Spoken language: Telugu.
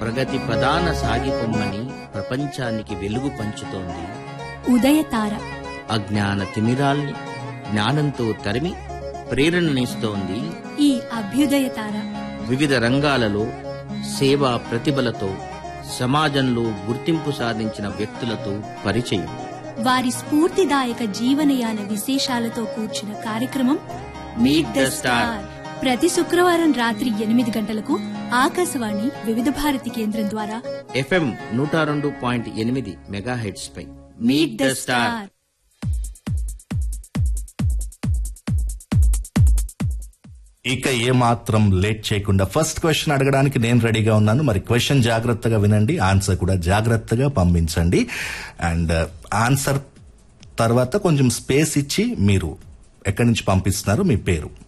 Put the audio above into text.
ప్రగతి ప్రధాన సాగిపొమ్మని ప్రపంచానికి వెలుగు పంచుతోంది ఉదయతార అజ్ఞాన తిమిరాల్ని జ్ఞానంతో తరిమి ప్రేరణనిస్తోంది ఈ అభ్యుదయ తార వివిధ రంగాలలో సేవా ప్రతిభలతో సమాజంలో గుర్తింపు సాధించిన వ్యక్తులతో పరిచయం వారి స్ఫూర్తిదాయక జీవనయాన విశేషాలతో కూర్చున్న కార్యక్రమం మీట్ ద స్టార్ ప్రతి శుక్రవారం రాత్రి ఎనిమిది గంటలకు ఆకాశవాణి వివిధ భారతి కేంద్రం ద్వారా ఎఫ్ఎం నూట రెండు పాయింట్ ఎనిమిది మెగాహెడ్స్ పై మీట్ ద స్టార్ ఇక ఏమాత్రం లేట్ చేయకుండా ఫస్ట్ క్వశ్చన్ అడగడానికి నేను రెడీగా ఉన్నాను మరి క్వశ్చన్ జాగ్రత్తగా వినండి ఆన్సర్ కూడా జాగ్రత్తగా పంపించండి అండ్ ఆన్సర్ తర్వాత కొంచెం స్పేస్ ఇచ్చి మీరు ఎక్కడి నుంచి పంపిస్తున్నారు మీ పేరు